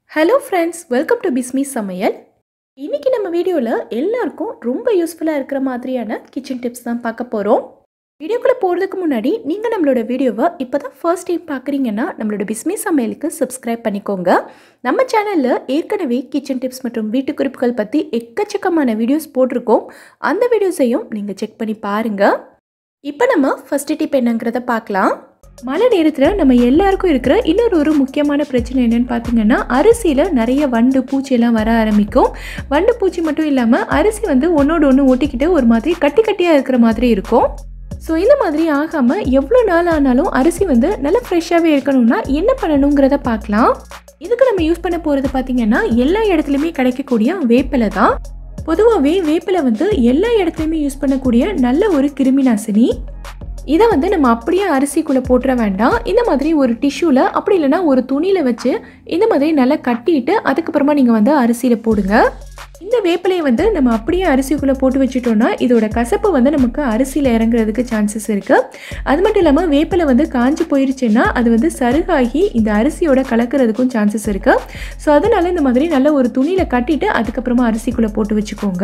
hello friends welcome to Bismi சமையல் இன்னைக்கு நம்ம வீடியோவில் எல்லாருக்கும் ரொம்ப யூஸ்ஃபுல்லாக இருக்கிற மாதிரியான கிச்சன் டிப்ஸ் தான் பார்க்க போகிறோம் வீடியோக்குள்ளே போகிறதுக்கு முன்னாடி நீங்கள் நம்மளோட வீடியோவை இப்போ தான் ஃபர்ஸ்ட் டைம் பார்க்குறீங்கன்னா நம்மளோட பிஸ்மி சமையலுக்கு சப்ஸ்கிரைப் பண்ணிக்கோங்க நம்ம சேனலில் ஏற்கனவே கிச்சன் டிப்ஸ் மற்றும் வீட்டு குறிப்புகள் பற்றி எக்கச்சக்கமான வீடியோஸ் போட்டிருக்கோம் அந்த வீடியோஸையும் நீங்கள் செக் பண்ணி பாருங்கள் இப்போ நம்ம ஃபர்ஸ்ட் டிப் என்னங்கிறத பார்க்கலாம் மழை நேரத்தில் நம்ம எல்லாருக்கும் இருக்கிற இன்னொரு ஒரு முக்கியமான பிரச்சனை என்னன்னு பார்த்தீங்கன்னா அரிசியில் நிறைய வண்டு பூச்சியெல்லாம் வர ஆரம்பிக்கும் வண்டு பூச்சி மட்டும் இல்லாமல் அரிசி வந்து ஒன்றோடு ஒன்று ஒட்டிக்கிட்டு ஒரு மாதிரி கட்டி கட்டியாக இருக்கிற மாதிரி இருக்கும் ஸோ இந்த மாதிரி ஆகாமல் எவ்வளோ நாள் ஆனாலும் அரிசி வந்து நல்லா ஃப்ரெஷ்ஷாகவே இருக்கணும்னா என்ன பண்ணணுங்கிறத பார்க்கலாம் இதுக்கு நம்ம யூஸ் பண்ண போகிறது பார்த்தீங்கன்னா எல்லா இடத்துலையுமே கிடைக்கக்கூடிய வேப்பிலை தான் பொதுவாகவே வேப்பிலை வந்து எல்லா இடத்துலையுமே யூஸ் பண்ணக்கூடிய நல்ல ஒரு கிருமி நாசினி இதை வந்து நம்ம அப்படியே அரிசிக்குள்ளே போட்டுற வேண்டாம் இந்த மாதிரி ஒரு டிஷ்யூவில் அப்படி இல்லைன்னா ஒரு துணியில் வச்சு இந்த மாதிரி நல்லா கட்டிட்டு அதுக்கப்புறமா நீங்கள் வந்து அரிசியில் போடுங்க இந்த வேப்பிலையை வந்து நம்ம அப்படியே அரிசிக்குள்ளே போட்டு வச்சுட்டோம்னா இதோட கசப்பு வந்து நமக்கு அரிசியில் இறங்குறதுக்கு சான்சஸ் இருக்குது அது மட்டும் இல்லாமல் வேப்பிலை வந்து காஞ்சி போயிருச்சுன்னா அது வந்து சருகாகி இந்த அரிசியோட கலக்கிறதுக்கும் சான்சஸ் இருக்குது ஸோ அதனால இந்த மாதிரி நல்ல ஒரு துணியில் கட்டிட்டு அதுக்கப்புறமா அரிசிக்குள்ளே போட்டு வச்சுக்கோங்க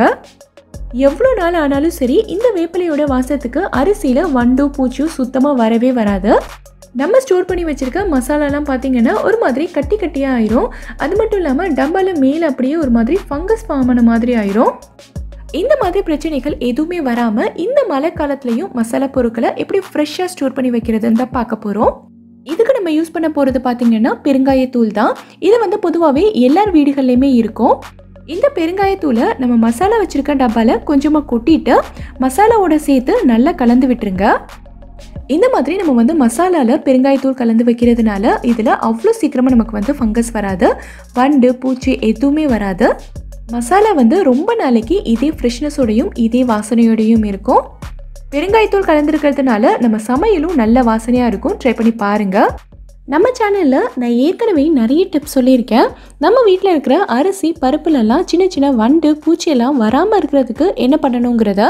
எவ்வளோ நாள் ஆனாலும் சரி இந்த வேப்பிலையோட வாசத்துக்கு அரிசியில் வண்டு பூச்சியும் சுத்தமாக வரவே வராது நம்ம ஸ்டோர் பண்ணி வச்சுருக்க மசாலாலாம் பார்த்தீங்கன்னா ஒரு மாதிரி கட்டி கட்டியாக ஆயிரும் அது மட்டும் இல்லாமல் டப்பாவில் மேலே அப்படியே ஒரு மாதிரி ஃபங்கஸ் ஃபார்ம் ஆன மாதிரி ஆயிரும் இந்த மாதிரி பிரச்சனைகள் எதுவுமே வராமல் இந்த மழை காலத்துலேயும் மசாலா பொருட்களை எப்படி ஃப்ரெஷ்ஷாக ஸ்டோர் பண்ணி வைக்கிறதுன்னு தான் பார்க்க போகிறோம் இதுக்கு நம்ம யூஸ் பண்ண போகிறது பார்த்தீங்கன்னா பெருங்காயத்தூள் தான் இது வந்து பொதுவாகவே எல்லார் வீடுகள்லையுமே இருக்கும் இந்த பெருங்காயத்தூளை நம்ம மசாலா வச்சுருக்க டப்பாவில் கொஞ்சமாக கொட்டிட்டு மசாலாவோட சேர்த்து நல்லா கலந்து விட்டுருங்க இந்த மாதிரி நம்ம வந்து மசாலாவில் பெருங்காயத்தூள் கலந்து வைக்கிறதுனால இதில் அவ்வளோ சீக்கிரமாக நமக்கு வந்து ஃபங்கஸ் வராது வண்டு பூச்சி எதுவுமே வராது மசாலா வந்து ரொம்ப நாளைக்கு இதே ஃப்ரெஷ்னஸோடையும் இதே வாசனையோடையும் இருக்கும் பெருங்காயத்தூள் கலந்துருக்கிறதுனால நம்ம சமையலும் நல்ல வாசனையாக இருக்கும் ட்ரை பண்ணி பாருங்கள் நம்ம சேனலில் நான் ஏற்கனவே நிறைய டிப்ஸ் சொல்லியிருக்கேன் நம்ம வீட்டில் இருக்கிற அரிசி பருப்புலலாம் சின்ன சின்ன வண்டு பூச்சியெல்லாம் வராமல் இருக்கிறதுக்கு என்ன பண்ணணுங்கிறத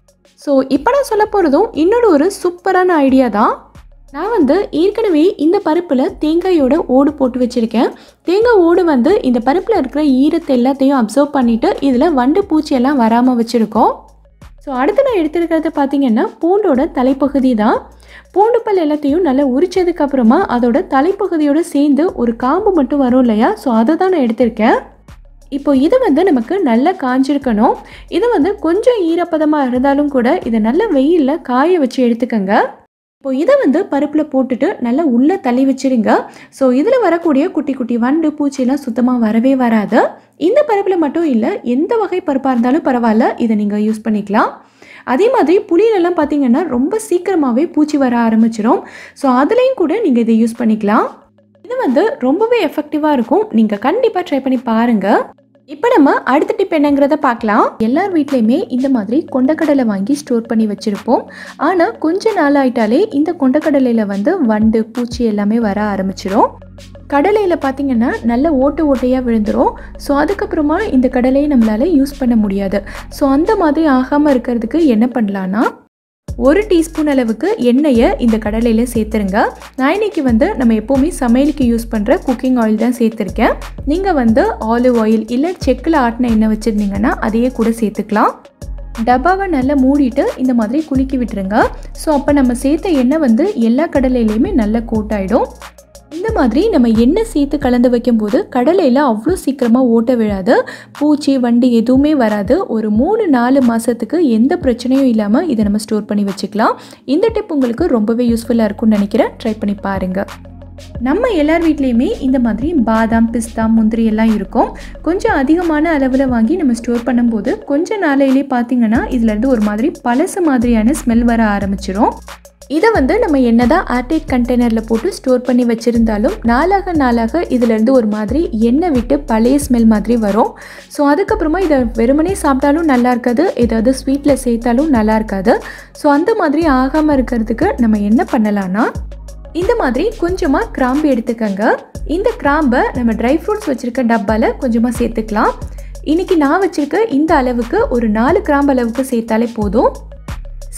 ஸோ இப்போ நான் சொல்ல போகிறதும் இன்னொரு ஒரு சூப்பரான ஐடியா தான் நான் வந்து ஏற்கனவே இந்த பருப்பில் தேங்காயோட ஓடு போட்டு வச்சுருக்கேன் தேங்காய் ஓடு வந்து இந்த பருப்பில் இருக்கிற ஈரத்தை எல்லாத்தையும் அப்சர்வ் பண்ணிவிட்டு இதில் வண்டு பூச்சியெல்லாம் வராமல் வச்சுருக்கோம் ஸோ அடுத்து நான் எடுத்துருக்கிறது பார்த்தீங்கன்னா பூண்டோட தலைப்பகுதி தான் பூண்டு பல் எல்லாத்தையும் நல்லா உரிச்சதுக்கு அப்புறமா அதோட தலைப்பகுதியோடு சேர்ந்து ஒரு காம்பு மட்டும் வரும் இல்லையா ஸோ அதை தான் நான் எடுத்திருக்கேன் இப்போ இது வந்து நமக்கு நல்லா காஞ்சிருக்கணும் இது வந்து கொஞ்சம் ஈரப்பதமாக இருந்தாலும் கூட இதை நல்ல வெயிலில் காய வச்சு எடுத்துக்கோங்க இப்போ இதை வந்து பருப்பில் போட்டுட்டு நல்லா உள்ளே தள்ளி வச்சிருங்க ஸோ இதில் வரக்கூடிய குட்டி குட்டி வண்டு பூச்சிலாம் சுத்தமாக வரவே வராது இந்த பருப்பில் மட்டும் இல்லை எந்த வகை பருப்பாக இருந்தாலும் பரவாயில்ல இதை நீங்கள் யூஸ் பண்ணிக்கலாம் அதே மாதிரி புளியிலலாம் பார்த்தீங்கன்னா ரொம்ப சீக்கிரமாகவே பூச்சி வர ஆரம்பிச்சிடும் ஸோ அதுலேயும் கூட நீங்கள் இதை யூஸ் பண்ணிக்கலாம் இது வந்து ரொம்பவே எஃபெக்டிவாக இருக்கும் நீங்கள் கண்டிப்பாக ட்ரை பண்ணி பாருங்கள் இப்போ நம்ம அடுத்த டிப் என்னங்கிறத பார்க்கலாம் எல்லார் வீட்லேயுமே இந்த மாதிரி கொண்டக்கடலை வாங்கி ஸ்டோர் பண்ணி வச்சுருப்போம் ஆனால் கொஞ்ச நாள் ஆயிட்டாலே இந்த கொண்டக்கடலையில் வந்து வண்டு பூச்சி எல்லாமே வர ஆரம்பிச்சிடும் கடலையில் பார்த்தீங்கன்னா நல்ல ஓட்டு ஓட்டையாக விழுந்துடும் ஸோ அதுக்கப்புறமா இந்த கடலையை நம்மளால் யூஸ் பண்ண முடியாது ஸோ அந்த மாதிரி ஆகாமல் இருக்கிறதுக்கு என்ன பண்ணலான்னா ஒரு டீஸ்பூன் அளவுக்கு எண்ணெயை இந்த கடலையில் சேர்த்துருங்க நான் இன்னைக்கு வந்து நம்ம எப்போவுமே சமையலுக்கு யூஸ் பண்ணுற குக்கிங் ஆயில் தான் சேர்த்துருக்கேன் நீங்கள் வந்து ஆலிவ் ஆயில் இல்லை செக்கில் ஆட்டின எண்ணெய் வச்சுருந்தீங்கன்னா அதையே கூட சேர்த்துக்கலாம் டப்பாவை நல்லா மூடிட்டு இந்த மாதிரி குலுக்கி விட்டுருங்க ஸோ அப்போ நம்ம சேர்த்த எண்ணெய் வந்து எல்லா கடலையிலையுமே நல்லா கோட்டாயிடும் இந்த மாதிரி நம்ம எண்ணெய் சேர்த்து கலந்து வைக்கும்போது கடலையில் அவ்வளோ சீக்கிரமாக ஓட்ட விழாது பூச்சி வண்டி எதுவுமே வராது ஒரு மூணு நாலு மாதத்துக்கு எந்த பிரச்சனையும் இல்லாமல் இதை நம்ம ஸ்டோர் பண்ணி வச்சுக்கலாம் இந்த டிப் உங்களுக்கு ரொம்பவே யூஸ்ஃபுல்லாக இருக்கும்னு நினைக்கிறேன் ட்ரை பண்ணி பாருங்கள் நம்ம எல்லார் வீட்லேயுமே இந்த மாதிரி பாதாம் பிஸ்தா முந்திரி எல்லாம் இருக்கும் கொஞ்சம் அதிகமான அளவில் வாங்கி நம்ம ஸ்டோர் பண்ணும்போது கொஞ்ச நாளையிலே பார்த்தீங்கன்னா இதுலேருந்து ஒரு மாதிரி பழசு மாதிரியான ஸ்மெல் வர ஆரம்பிச்சிரும் இதை வந்து நம்ம என்னதான் ஏர்டைட் கண்டெய்னரில் போட்டு ஸ்டோர் பண்ணி வச்சுருந்தாலும் நாளாக நாளாக இதிலேருந்து ஒரு மாதிரி எண்ணெய் விட்டு பழைய ஸ்மெல் மாதிரி வரும் ஸோ அதுக்கப்புறமா இதை வெறுமனே சாப்பிட்டாலும் நல்லா இருக்காது ஏதாவது ஸ்வீட்டில் சேர்த்தாலும் நல்லா இருக்காது ஸோ அந்த மாதிரி ஆகாமல் இருக்கிறதுக்கு நம்ம என்ன பண்ணலான்னா இந்த மாதிரி கொஞ்சமாக கிராம்பு எடுத்துக்கோங்க இந்த கிராம்பை நம்ம ட்ரை ஃப்ரூட்ஸ் வச்சுருக்க டப்பாவில் கொஞ்சமாக சேர்த்துக்கலாம் இன்றைக்கி நான் வச்சுருக்க இந்த அளவுக்கு ஒரு நாலு கிராம்பு அளவுக்கு சேர்த்தாலே போதும்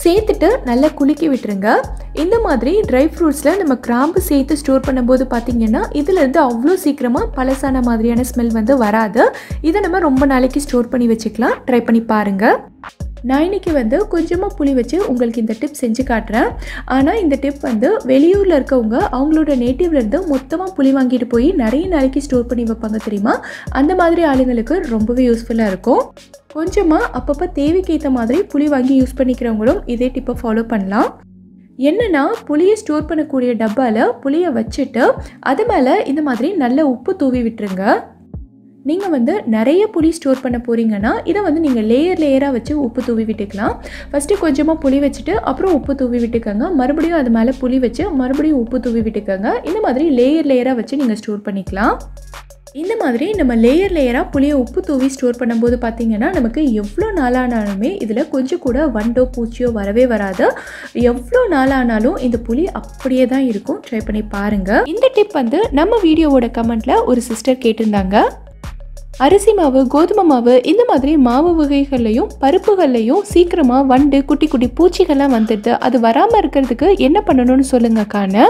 சேர்த்துட்டு நல்லா குலுக்கி விட்டுருங்க இந்த மாதிரி ட்ரை ஃப்ரூட்ஸில் நம்ம கிராம்பு சேர்த்து ஸ்டோர் பண்ணும்போது பார்த்தீங்கன்னா இதுலேருந்து அவ்வளோ சீக்கிரமாக பழசான மாதிரியான ஸ்மெல் வந்து வராது இதை நம்ம ரொம்ப நாளைக்கு ஸ்டோர் பண்ணி வச்சுக்கலாம் ட்ரை பண்ணி பாருங்கள் நான் இன்னைக்கு வந்து கொஞ்சமாக புளி வச்சு உங்களுக்கு இந்த டிப் செஞ்சு காட்டுறேன் ஆனால் இந்த டிப் வந்து வெளியூரில் இருக்கவங்க அவங்களோட நேட்டிவ்லேருந்து மொத்தமாக புளி வாங்கிட்டு போய் நிறைய நாளைக்கு ஸ்டோர் பண்ணி வைப்பாங்க தெரியுமா அந்த மாதிரி ஆளுங்களுக்கு ரொம்பவே யூஸ்ஃபுல்லாக இருக்கும் கொஞ்சமாக அப்பப்போ தேவைக்கேற்ற மாதிரி புளி வாங்கி யூஸ் பண்ணிக்கிறவங்களும் இதே டிப்பை ஃபாலோ பண்ணலாம் என்னென்னா புளியை ஸ்டோர் பண்ணக்கூடிய டப்பாவில் புளியை வச்சுட்டு அது மேலே இந்த மாதிரி நல்ல உப்பு தூவி விட்டுருங்க நீங்கள் வந்து நிறைய புளி ஸ்டோர் பண்ண போகிறீங்கன்னா இதை வந்து நீங்கள் லேயர் லேயராக வச்சு உப்பு தூவி விட்டுக்கலாம் ஃபஸ்ட்டு கொஞ்சமாக புளி வச்சுட்டு அப்புறம் உப்பு தூவி விட்டுக்கோங்க மறுபடியும் அது மேலே புளி வச்சு மறுபடியும் உப்பு தூவி விட்டுக்கோங்க இந்த மாதிரி லேயர் லேயராக வச்சு நீங்கள் ஸ்டோர் பண்ணிக்கலாம் இந்த மாதிரி நம்ம லேயர் லேயராக புளியை உப்பு தூவி ஸ்டோர் பண்ணும்போது பார்த்தீங்கன்னா நமக்கு எவ்வளோ நாளானாலுமே இதில் கொஞ்சம் கூட வண்டோ பூச்சியோ வரவே வராது எவ்வளோ நாளானாலும் இந்த புளி அப்படியே தான் இருக்கும் ட்ரை பண்ணி பாருங்கள் இந்த டிப் வந்து நம்ம வீடியோவோட கமெண்ட்டில் ஒரு சிஸ்டர் கேட்டிருந்தாங்க அரிசி மாவு கோதுமை மாவு இந்த மாதிரி மாவு வகைகள்லையும் பருப்புகள்லையும் சீக்கிரமாக வண்டு குட்டி குட்டி பூச்சிகள்லாம் வந்துடுது அது வராமல் இருக்கிறதுக்கு என்ன பண்ணணும்னு சொல்லுங்கக்கான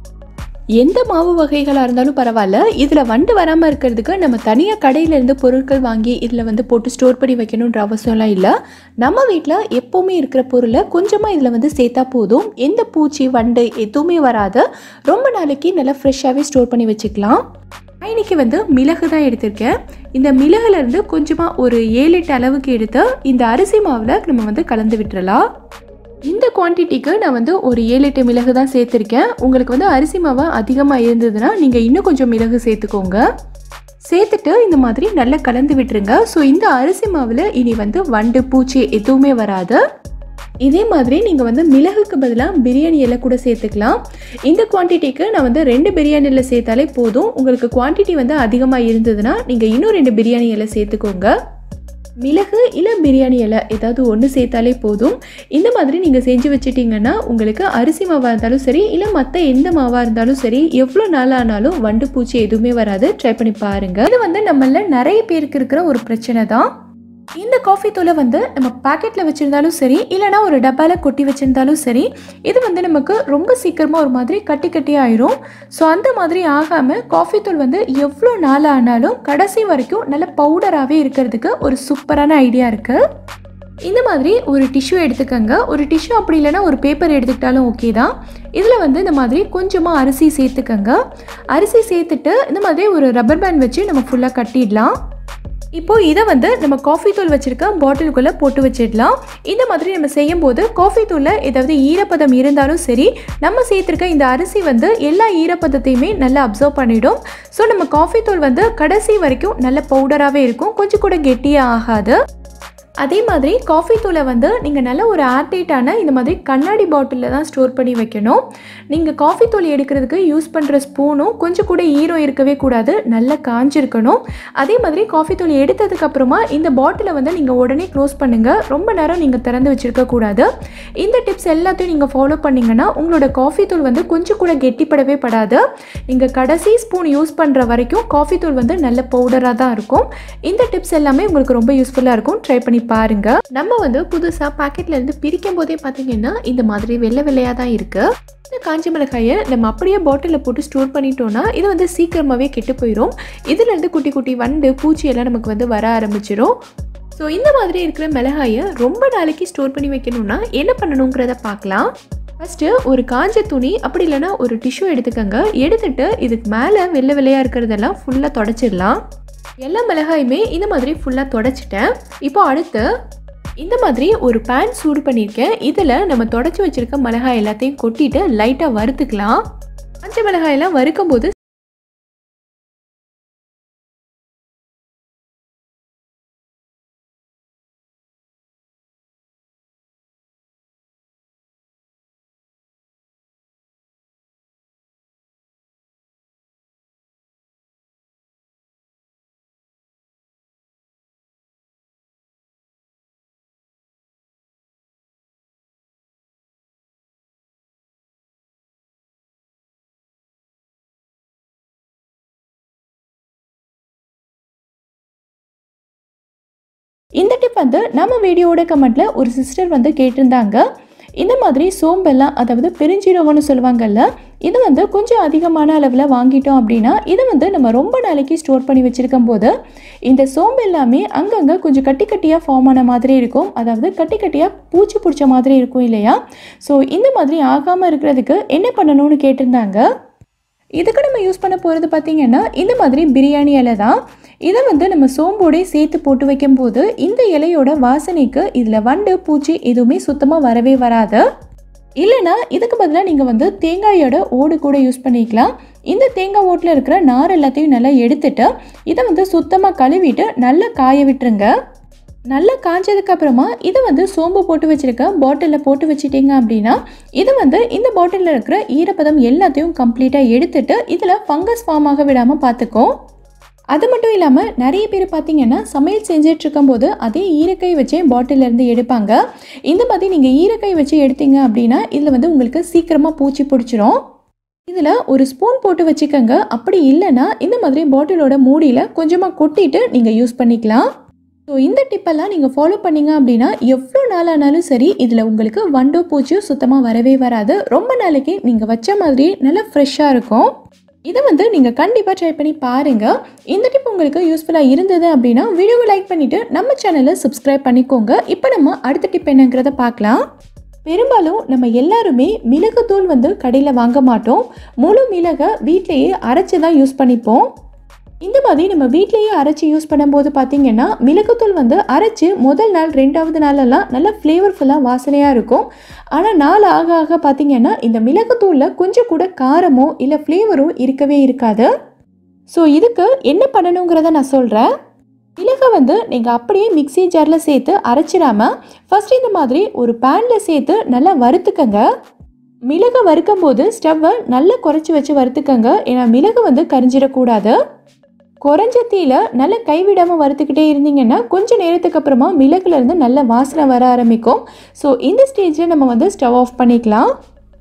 எந்த மாவு வகைகளாக இருந்தாலும் பரவாயில்ல இதில் வண்டு வராமல் இருக்கிறதுக்கு நம்ம தனியாக கடையிலேருந்து பொருட்கள் வாங்கி இதில் வந்து போட்டு ஸ்டோர் பண்ணி வைக்கணுன்ற அவசியம்லாம் இல்லை நம்ம வீட்டில் எப்போவுமே இருக்கிற பொருளை கொஞ்சமாக இதில் வந்து சேர்த்தா போதும் எந்த பூச்சி வண்டு எதுவுமே வராது ரொம்ப நாளைக்கு நல்லா ஃப்ரெஷ்ஷாகவே ஸ்டோர் பண்ணி வச்சுக்கலாம் நான் இன்னைக்கு வந்து மிளகு தான் எடுத்திருக்கேன் இந்த மிளகுலேருந்து கொஞ்சமாக ஒரு ஏழு எட்டு அளவுக்கு எடுத்து இந்த அரிசி மாவில் நம்ம வந்து கலந்து விட்டுறலாம் இந்த குவான்டிட்டிக்கு நான் வந்து ஒரு ஏழு எட்டு மிளகு தான் சேர்த்துருக்கேன் உங்களுக்கு வந்து அரிசி மாவு அதிகமாக இருந்ததுன்னா நீங்கள் இன்னும் கொஞ்சம் மிளகு சேர்த்துக்கோங்க சேர்த்துட்டு இந்த மாதிரி நல்லா கலந்து விட்டுருங்க ஸோ இந்த அரிசி மாவில் இனி வந்து வண்டு பூச்சி எதுவுமே வராது இதே மாதிரி நீங்கள் வந்து மிளகுக்கு பதிலாக பிரியாணி இலை கூட சேர்த்துக்கலாம் இந்த குவான்டிட்டிக்கு நான் வந்து ரெண்டு பிரியாணி இலை சேர்த்தாலே போதும் உங்களுக்கு குவான்டிட்டி வந்து அதிகமாக இருந்ததுன்னா நீங்கள் இன்னும் ரெண்டு பிரியாணி இலை சேர்த்துக்கோங்க மிளகு இல்லை பிரியாணி இலை ஏதாவது ஒன்று சேர்த்தாலே போதும் இந்த மாதிரி நீங்கள் செஞ்சு வச்சிட்டிங்கன்னா உங்களுக்கு அரிசி மாவாக இருந்தாலும் சரி இல்லை மற்ற எந்த மாவாக இருந்தாலும் சரி எவ்வளோ நாள் ஆனாலும் வண்டு பூச்சி எதுவுமே வராது ட்ரை பண்ணி பாருங்கள் இது வந்து நம்மள நிறைய பேருக்கு இருக்கிற ஒரு பிரச்சனை தான் இந்த காஃபி தூளை வந்து நம்ம பாக்கெட்டில் வச்சுருந்தாலும் சரி இல்லைனா ஒரு டப்பாவில் கொட்டி வச்சுருந்தாலும் சரி இது வந்து நமக்கு ரொம்ப சீக்கிரமாக ஒரு மாதிரி கட்டி கட்டி ஆயிரும் ஸோ அந்த மாதிரி ஆகாமல் காஃபி தூள் வந்து எவ்வளோ நாள் ஆனாலும் கடைசி வரைக்கும் நல்ல பவுடராகவே இருக்கிறதுக்கு ஒரு சூப்பரான ஐடியா இருக்குது இந்த மாதிரி ஒரு டிஷ்யூ எடுத்துக்கோங்க ஒரு டிஷ்யூ அப்படி இல்லைன்னா ஒரு பேப்பர் எடுத்துக்கிட்டாலும் ஓகே தான் இதில் வந்து இந்த மாதிரி கொஞ்சமாக அரிசி சேர்த்துக்கோங்க அரிசி சேர்த்துட்டு இந்த மாதிரி ஒரு ரப்பர் பேண்ட் வச்சு நம்ம ஃபுல்லாக கட்டிடலாம் இப்போது இதை வந்து நம்ம காஃபி தூள் வச்சுருக்க பாட்டிலுக்குள்ளே போட்டு வச்சிடலாம் இந்த மாதிரி நம்ம செய்யும்போது காஃபி தூளில் ஏதாவது ஈரப்பதம் இருந்தாலும் சரி நம்ம சேர்த்துருக்க இந்த அரிசி வந்து எல்லா ஈரப்பதத்தையுமே நல்லா அப்சர்வ் பண்ணிடும் ஸோ நம்ம காஃபி தூள் வந்து கடைசி வரைக்கும் நல்ல பவுடராகவே இருக்கும் கொஞ்சம் கூட கெட்டியாக ஆகாது அதே மாதிரி காஃபி தூளை வந்து நீங்கள் நல்ல ஒரு ஏர்டைட்டான இந்த மாதிரி கண்ணாடி பாட்டிலில் தான் ஸ்டோர் பண்ணி வைக்கணும் நீங்கள் காஃபி தூள் எடுக்கிறதுக்கு யூஸ் பண்ணுற ஸ்பூனும் கொஞ்சம் கூட ஈரம் இருக்கவே கூடாது நல்லா காஞ்சிருக்கணும் அதே மாதிரி காஃபி தூள் எடுத்ததுக்கப்புறமா இந்த பாட்டிலை வந்து நீங்கள் உடனே க்ளோஸ் பண்ணுங்கள் ரொம்ப நேரம் நீங்கள் திறந்து வச்சுருக்க கூடாது இந்த டிப்ஸ் எல்லாத்தையும் நீங்கள் ஃபாலோ பண்ணிங்கன்னா உங்களோட காஃபி தூள் வந்து கொஞ்சம் கூட கெட்டிப்படவே படாது நீங்கள் கடைசி ஸ்பூன் யூஸ் பண்ணுற வரைக்கும் காஃபி தூள் வந்து நல்ல பவுடராக தான் இருக்கும் இந்த டிப்ஸ் எல்லாமே உங்களுக்கு ரொம்ப யூஸ்ஃபுல்லாக இருக்கும் ட்ரை பண்ணி பாருங்க நம்ம வந்து புதுசாக பாக்கெட்ல இருந்து பிரிக்கும் போதே பார்த்தீங்கன்னா இந்த மாதிரி வெள்ளை வெள்ளையாக தான் இருக்கு இந்த காஞ்சி மிளகாயை நம்ம அப்படியே பாட்டிலில் போட்டு ஸ்டோர் பண்ணிட்டோம்னா இது வந்து சீக்கிரமாகவே கெட்டு போயிடும் இதுலேருந்து குட்டி குட்டி வண்டு பூச்சி எல்லாம் நமக்கு வந்து வர ஆரம்பிச்சிடும் ஸோ இந்த மாதிரி இருக்கிற மிளகாயை ரொம்ப நாளைக்கு ஸ்டோர் பண்ணி வைக்கணும்னா என்ன பண்ணணுங்கிறத பார்க்கலாம் ஃபஸ்ட்டு ஒரு காஞ்ச துணி அப்படி இல்லைன்னா ஒரு டிஷ்யூ எடுத்துக்கோங்க எடுத்துட்டு இதுக்கு மேலே வெள்ளை வெள்ளையாக இருக்கிறதெல்லாம் ஃபுல்லாக தொடச்சிடலாம் எல்லா மிளகாயுமே இந்த மாதிரி ஃபுல்லாக தொடச்சிட்டேன் இப்போ அடுத்து இந்த மாதிரி ஒரு பேன் சூடு பண்ணியிருக்கேன் இதில் நம்ம தொடச்சி வச்சுருக்க மிளகாய் எல்லாத்தையும் கொட்டிட்டு லைட்டாக வறுத்துக்கலாம் காஞ்ச மிளகாயெல்லாம் வறுக்கும் போது இந்த டிப் வந்து நம்ம வீடியோட கமெண்ட்ல ஒரு சிஸ்டர் வந்து கேட்டிருந்தாங்க இந்த மாதிரி சோம்பெல்லாம் அதாவது பெருஞ்சீரகம்னு சொல்லுவாங்கல்ல இது வந்து கொஞ்சம் அதிகமான அளவில் வாங்கிட்டோம் அப்படின்னா இதை வந்து நம்ம ரொம்ப நாளைக்கு ஸ்டோர் பண்ணி வச்சுருக்கும் போது இந்த சோம்பு எல்லாமே அங்கங்கே கொஞ்சம் கட்டி கட்டியாக ஃபார்ம் ஆன மாதிரி இருக்கும் அதாவது கட்டி கட்டியாக பூச்சி பிடிச்ச மாதிரி இருக்கும் இல்லையா ஸோ இந்த மாதிரி ஆகாமல் இருக்கிறதுக்கு என்ன பண்ணணும்னு கேட்டிருந்தாங்க இதுக்கு நம்ம யூஸ் பண்ண போகிறது பார்த்திங்கன்னா இந்த மாதிரி பிரியாணி இலை தான் இதை வந்து நம்ம சோம்போடே சேர்த்து போட்டு வைக்கும்போது இந்த இலையோட வாசனைக்கு இதில் வண்டு பூச்சி எதுவுமே சுத்தமாக வரவே வராது இல்லைனா இதுக்கு பதிலாக நீங்கள் வந்து தேங்காயோட ஓடு கூட யூஸ் பண்ணிக்கலாம் இந்த தேங்காய் ஓட்டில் இருக்கிற நார் எல்லாத்தையும் நல்லா எடுத்துட்டு இதை வந்து சுத்தமாக கழுவிட்டு நல்லா காய விட்டுருங்க நல்லா காஞ்சதுக்கு அப்புறமா இதை வந்து சோம்பு போட்டு வச்சுருக்க பாட்டிலில் போட்டு வச்சிட்டிங்க அப்படின்னா இது வந்து இந்த பாட்டிலில் இருக்கிற ஈரப்பதம் எல்லாத்தையும் கம்ப்ளீட்டாக எடுத்துட்டு இதில் ஃபங்கஸ் ஃபார்ம் ஆக விடாமல் பார்த்துக்கும் அது மட்டும் இல்லாமல் நிறைய பேர் பார்த்தீங்கன்னா சமையல் செஞ்சுட்டு இருக்கும்போது அதே ஈரக்கை வச்சே பாட்டில்ல இருந்து எடுப்பாங்க இந்த மாதிரி நீங்கள் ஈரக்கை வச்சு எடுத்தீங்க அப்படின்னா இதில் வந்து உங்களுக்கு சீக்கிரமாக பூச்சி பிடிச்சிரும் இதில் ஒரு ஸ்பூன் போட்டு வச்சுக்கோங்க அப்படி இல்லைன்னா இந்த மாதிரி பாட்டிலோட மூடியில் கொஞ்சமாக கொட்டிட்டு நீங்கள் யூஸ் பண்ணிக்கலாம் ஸோ இந்த டிப்பெல்லாம் நீங்கள் ஃபாலோ பண்ணீங்க அப்படின்னா எவ்வளோ நாள் ஆனாலும் சரி இதில் உங்களுக்கு வண்டோ பூச்சியும் சுத்தமாக வரவே வராது ரொம்ப நாளைக்கு நீங்கள் வச்ச மாதிரி நல்லா ஃப்ரெஷ்ஷாக இருக்கும் இதை வந்து நீங்கள் கண்டிப்பாக ட்ரை பண்ணி பாருங்கள் இந்த டிப் உங்களுக்கு யூஸ்ஃபுல்லாக இருந்தது அப்படின்னா வீடியோவை லைக் பண்ணிவிட்டு நம்ம சேனலை சப்ஸ்கிரைப் பண்ணிக்கோங்க இப்போ நம்ம அடுத்த டிப் என்னங்கிறத பார்க்கலாம் பெரும்பாலும் நம்ம எல்லாருமே மிளகுத்தூள் வந்து கடையில் வாங்க மாட்டோம் முழு மிளகை வீட்டிலேயே அரைச்சி தான் யூஸ் பண்ணிப்போம் இந்த மாதிரி நம்ம வீட்லேயே அரைச்சி யூஸ் பண்ணும்போது பார்த்தீங்கன்னா மிளகுத்தூள் வந்து அரைச்சி முதல் நாள் ரெண்டாவது நாளெல்லாம் நல்லா ஃப்ளேவர்ஃபுல்லாக வாசனையாக இருக்கும் ஆனால் நாள் ஆக ஆக பார்த்தீங்கன்னா இந்த மிளகுத்தூளில் கொஞ்சம் கூட காரமோ இல்லை ஃப்ளேவரோ இருக்கவே இருக்காது ஸோ இதுக்கு என்ன பண்ணணுங்கிறத நான் சொல்கிறேன் மிளகை வந்து நீங்கள் அப்படியே மிக்ஸி ஜாரில் சேர்த்து அரைச்சிடாமல் ஃபஸ்ட் இந்த மாதிரி ஒரு பேனில் சேர்த்து நல்லா வறுத்துக்கங்க மிளகை வறுக்கும் போது ஸ்டவ்வை நல்லா குறைச்சி வச்சு வறுத்துக்கங்க ஏன்னா மிளகு வந்து கரிஞ்சிடக்கூடாது குறைஞ்ச தீயில நல்லா கைவிடாமல் வறுத்துக்கிட்டே இருந்தீங்கன்னா கொஞ்சம் நேரத்துக்கு அப்புறமா மிளகுலேருந்து நல்ல வாசனை வர ஆரம்பிக்கும் ஸோ இந்த ஸ்டேஜில் நம்ம வந்து ஸ்டவ் ஆஃப் பண்ணிக்கலாம்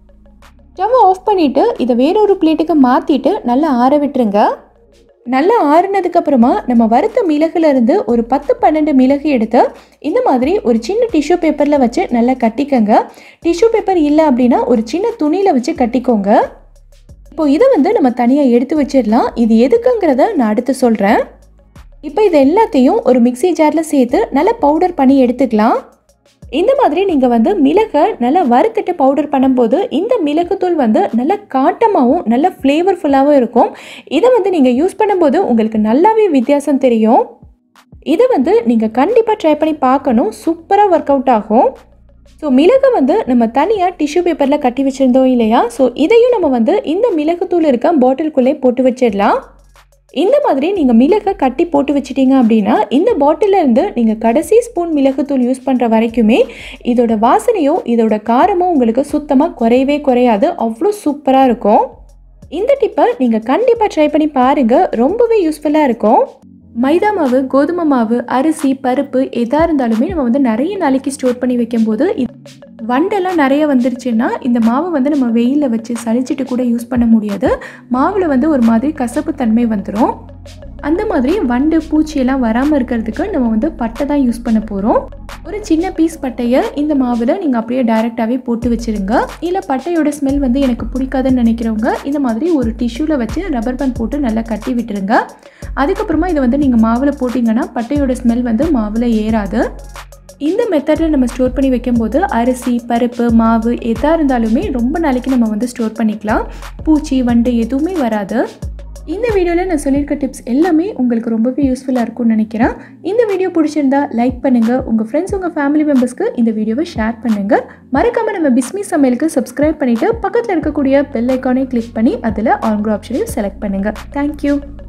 ஸ்டவ் ஆஃப் பண்ணிவிட்டு இதை வேறொரு பிளேட்டுக்கு மாற்றிட்டு நல்லா ஆற விட்டுருங்க நல்லா ஆறுனதுக்கு அப்புறமா நம்ம வறுத்த மிளகுல இருந்து ஒரு பத்து பன்னெண்டு மிளகு எடுத்து இந்த மாதிரி ஒரு சின்ன டிஷ்யூ பேப்பரில் வச்சு நல்லா கட்டிக்கங்க டிஷ்யூ பேப்பர் இல்லை அப்படின்னா ஒரு சின்ன துணியில் வச்சு கட்டிக்கோங்க இப்போ இதை வந்து நம்ம தனியாக எடுத்து வச்சிடலாம் இது எதுக்குங்கிறத நான் அடுத்து சொல்கிறேன் இப்போ இது எல்லாத்தையும் ஒரு மிக்ஸி ஜாரில் சேர்த்து நல்லா பவுடர் பண்ணி எடுத்துக்கலாம் இந்த மாதிரி நீங்கள் வந்து மிளகை நல்லா வறுத்துட்டு பவுடர் பண்ணும்போது இந்த மிளகுத்தூள் வந்து நல்ல காட்டமாகவும் நல்ல ஃப்ளேவர்ஃபுல்லாகவும் இருக்கும் இதை வந்து நீங்கள் யூஸ் பண்ணும்போது உங்களுக்கு நல்லாவே வித்தியாசம் தெரியும் இதை வந்து நீங்கள் கண்டிப்பாக ட்ரை பண்ணி பார்க்கணும் சூப்பராக ஒர்க் அவுட் ஆகும் ஸோ மிளகு வந்து நம்ம தனியாக டிஷ்யூ பேப்பரில் கட்டி வச்சுருந்தோம் இல்லையா ஸோ இதையும் நம்ம வந்து இந்த மிளகுத்தூள் இருக்க பாட்டிலுக்குள்ளே போட்டு வச்சிடலாம் இந்த மாதிரி நீங்கள் மிளகை கட்டி போட்டு வச்சிட்டீங்க அப்படின்னா இந்த பாட்டிலில் இருந்து நீங்கள் கடைசி ஸ்பூன் மிளகுத்தூள் யூஸ் பண்ணுற வரைக்குமே இதோட வாசனையோ இதோட காரமோ உங்களுக்கு சுத்தமாக குறையவே குறையாது அவ்வளோ சூப்பராக இருக்கும் இந்த டிப்பை நீங்கள் கண்டிப்பாக ட்ரை பண்ணி பாருங்கள் ரொம்பவே யூஸ்ஃபுல்லாக இருக்கும் மைதா மாவு கோதுமை மாவு அரிசி பருப்பு எதாக இருந்தாலுமே நம்ம வந்து நிறைய நாளைக்கு ஸ்டோர் பண்ணி வைக்கும்போது இது வண்டெல்லாம் நிறைய வந்துருச்சுன்னா இந்த மாவை வந்து நம்ம வெயிலில் வச்சு சளிச்சிட்டு கூட யூஸ் பண்ண முடியாது மாவில் வந்து ஒரு மாதிரி கசப்பு தன்மை வந்துடும் அந்த மாதிரி வண்டு பூச்சியெல்லாம் வராமல் இருக்கிறதுக்கு நம்ம வந்து பட்டை தான் யூஸ் பண்ண போகிறோம் ஒரு சின்ன பீஸ் பட்டையை இந்த மாவில் நீங்கள் அப்படியே டைரெக்டாகவே போட்டு வச்சுருங்க இல்லை பட்டையோட ஸ்மெல் வந்து எனக்கு பிடிக்காதுன்னு நினைக்கிறவங்க இந்த மாதிரி ஒரு டிஷ்யூவில் வச்சு ரப்பர் பேண்ட் போட்டு நல்லா கட்டி விட்டுருங்க அதுக்கப்புறமா இதை வந்து நீங்கள் மாவில் போட்டிங்கன்னா பட்டையோட ஸ்மெல் வந்து மாவில் ஏறாது இந்த மெத்தடில் நம்ம ஸ்டோர் பண்ணி வைக்கும்போது அரிசி பருப்பு மாவு எதாக இருந்தாலுமே ரொம்ப நாளைக்கு நம்ம வந்து ஸ்டோர் பண்ணிக்கலாம் பூச்சி வண்டு எதுவுமே வராது இந்த வீடியோவில் நான் சொல்லியிருக்க டிப்ஸ் எல்லாமே உங்களுக்கு ரொம்பவே யூஸ்ஃபுல்லாக இருக்கும்னு நினைக்கிறேன் இந்த வீடியோ பிடிச்சிருந்தா லைக் பண்ணுங்கள் உங்கள் ஃப்ரெண்ட்ஸ் உங்கள் ஃபேமிலி மெம்பர்ஸ்க்கு இந்த வீடியோவை ஷேர் பண்ணுங்கள் மறக்காமல் நம்ம பிஸ்மி சமையலுக்கு சப்ஸ்கிரைப் பண்ணிவிட்டு பக்கத்தில் இருக்கக்கூடிய பெல் ஐக்கானை கிளிக் பண்ணி அதில் ஆன்க்ரோ ஆப்ஷனையும் செலக்ட் பண்ணுங்கள் தேங்க்யூ